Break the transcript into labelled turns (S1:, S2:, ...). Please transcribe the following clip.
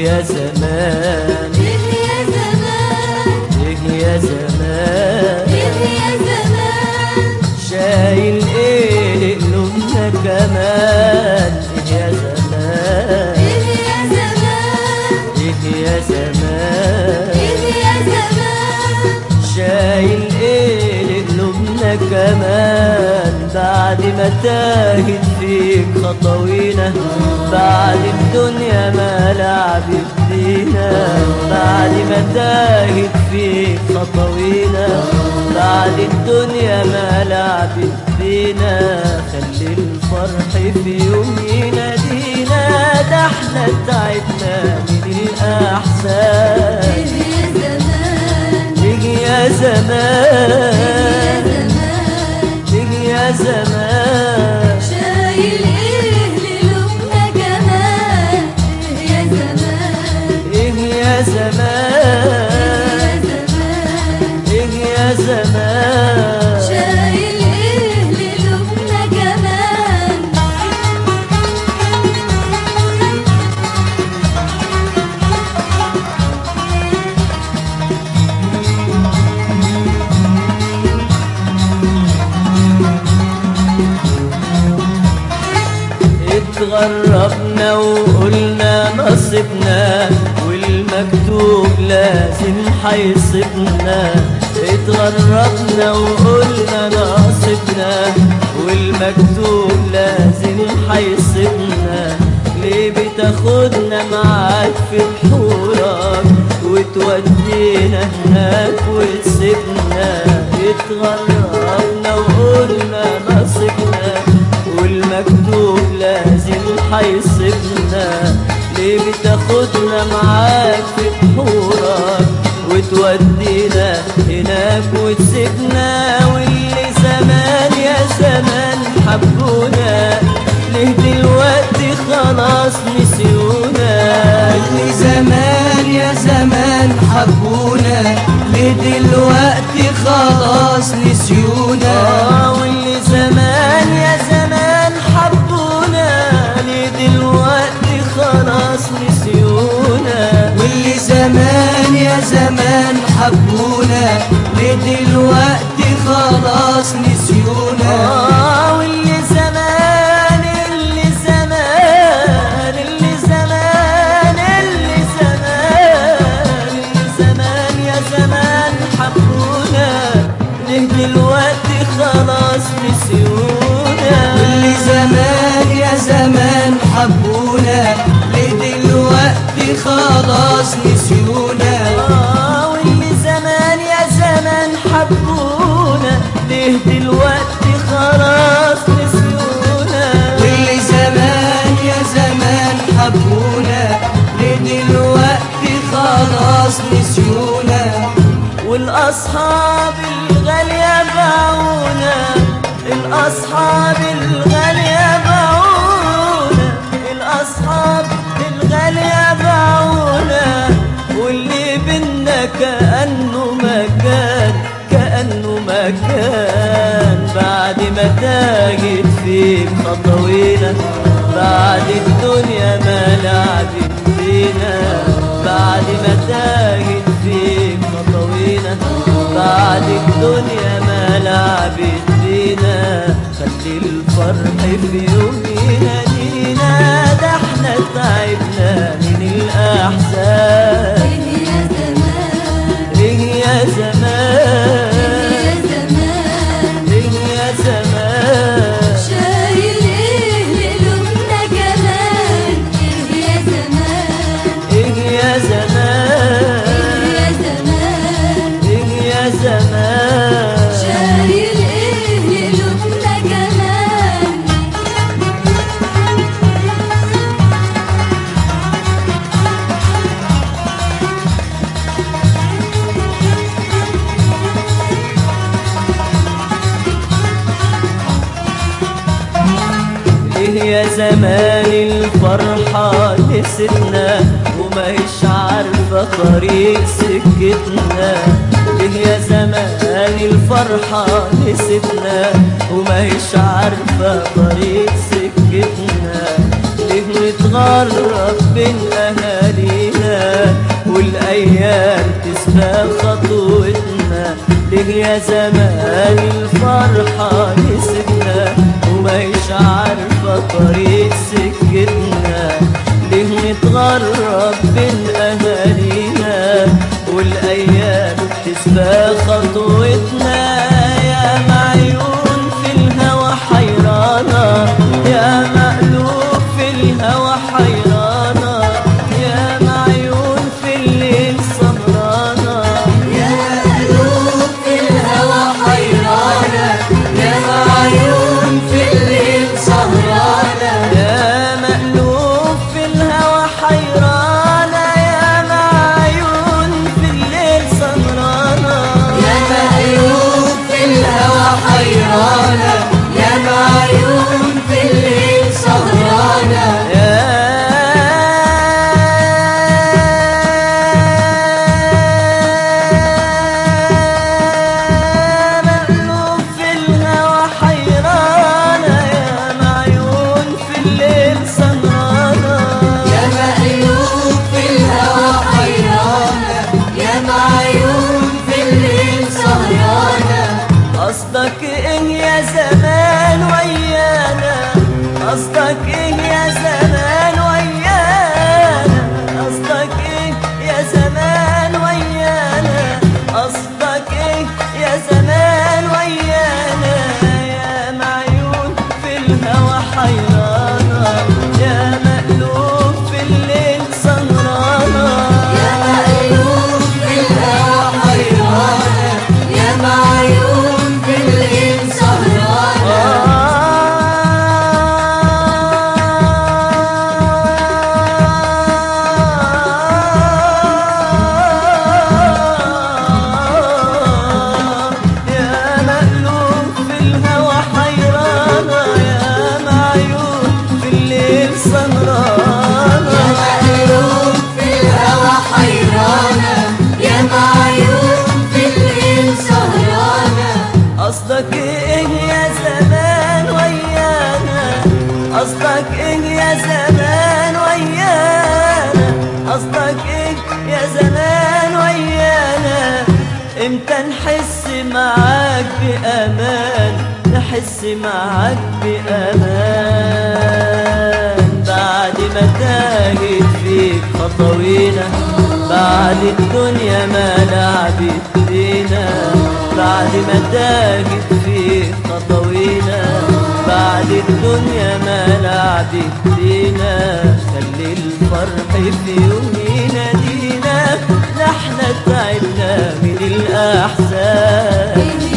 S1: يا زمان
S2: إيه يا زمان
S1: ايه يا زمان
S2: إيه يا زمان
S1: شايل ايه لقلوبنا كمان ايه يا زمان
S2: إيه يا زمان
S1: ايه يا زمان
S2: إيه يا زمان
S1: شايل ايه لقلوبنا كمان بعد ما تاهت فيك خطوينا بعد الدنيا ما لعبت بينا بعد ما تاهت فيك خطوينا بعد الدنيا ما لعبت بينا خلي الفرح في يوم ينادينا ده احنا تعبنا من الأحزان
S2: إيه يا زمان
S1: تيجي يا
S2: إيه يا
S1: زمان
S2: زمان
S1: تيجي يا زمان
S2: شايل إيه للأمة كمان إيه يا زمان
S1: تيجي يا
S2: إيه
S1: زمان
S2: يا زمان
S1: تيجي يا زمان
S2: شايل إيه للأمة كمان
S1: اتغربنا وقلنا نصيبنا والمكتوب لازم حيصيبنا اتغربنا وقلنا نصيبنا والمكتوب لازم حيصيبنا ليه بتاخدنا معاك في بحورك وتودينا هناك وتسيبنا اتغربنا وقلنا نصيبنا والمكتوب لازم حيصيبنا ليه بتاخدنا معاك في بحورك وتودينا هناك وتسيبنا واللي زمان يا زمان حبونا ليه دلوقتي خلاص نسيونا
S3: اللي زمان يا زمان حبونا ليه دلوقتي خلاص نسيونا
S1: آه واللي زمان يا زمان حبونا ليه دلوقتي خلاص نسيونا
S3: واللي زمان يا زمان حبونا ليه دلوقتي خلاص نسيونا
S1: آه واللي زمان اللي زمان اللي زمان اللي زمان اللي زمان يا زمان حبونا ليه دلوقتي خلاص نسيونا
S3: واللي زمان يا زمان حبونا ليه دلوقتي خلاص نسيونا
S1: آه واللي زمان يا زمان حبونا ليه دلوقتي خلاص نسيونا
S3: واللي زمان يا زمان حبونا ليه دلوقتي خلاص نسيونا
S1: والأصحاب الغالية باعونا الأصحاب الغالية باعونا الأصحاب الغالية باعونا واللي بينا كأنه مكان كأنه مكان بعد ما تاجت فيك خطوينا بعد الدنيا ما لعبت فينا بعد ما تاجت فيك خطوينا بعد الدنيا ما لعبت فينا خلي الفرح في يوم ينادينا ده احنا تعبنا من الأحزان
S2: إيه يا زمان
S1: إيه يا زمان
S2: إيه يا زمان
S1: إيه يا زمان
S2: شايل إيه للأمة كمان إيه يا زمان
S1: إيه يا زمان
S2: إيه يا زمان
S1: إيه يا زمان
S2: شايل إيه للأمة كمان
S1: إيه يا زمان الفرحة نسيتنا وما هيش عارفة طريق سكتنا إيه يا زمان الفرحة نسيتنا وما هيش عارفة طريق سكتنا ليه نتغرب بين أهالينا يومينا والايام تسبق خطوتنا ليه يا زمان الفرحة نسيتنا ومش عارفة طريق سكتنا ليه نتغرب بين أهالينا والأيام تسبق خطوتنا يا معيون في الهوى حيرانة يا مقلوب في الهوى حيرانة يا معيون في الليل سهرانة
S3: يا قلوب في الهوى حيرانة يا معيون في الليل سهرانة
S1: يا مقلوب في الهوى حيرانة يا معيون في الليل سهرانة
S3: يا معيون في الهوى حيرانة يا معيون في الليل سهرانة
S1: يا مقلوب في الهوى حيرانة يا معيون في الليل سهرانة
S3: يا معيون في الهوى حيرانة يا معيون في الليل سهرانة
S1: قصدك ايه يا زمان ويانا قصدك ايه يا زمان ويانا قصدك ايه يا زمان ويانا قصدك ايه يا زمان ويانا يا معيون في الهوى حيرانة يا مقلوب في الليل سهرانة
S3: يا معيون في الهوى حيرانة يا معيون في الليل سهرانة
S1: يا مقلوب في الهوى حيرانة يا معيون في الليل
S3: يا
S1: سهرانة
S3: معيون في الهوى حيرانة يا معيون في الليل سهرانة
S1: قصدك ايه يا زمان ويانا قصدك ايه يا زمان ويانا قصدك ايه يا زمان ويانا امتى نحس معاك بأمان نحس معاك بأمان بعد ما تاهت فيك خطوينا بعد الدنيا ما لعبت بينا بعد ما تاهت فيك خطوينا بعد الدنيا ما لعبت بينا خلي الفرح في يوم ينادينا نحن تعبنا من الأحزان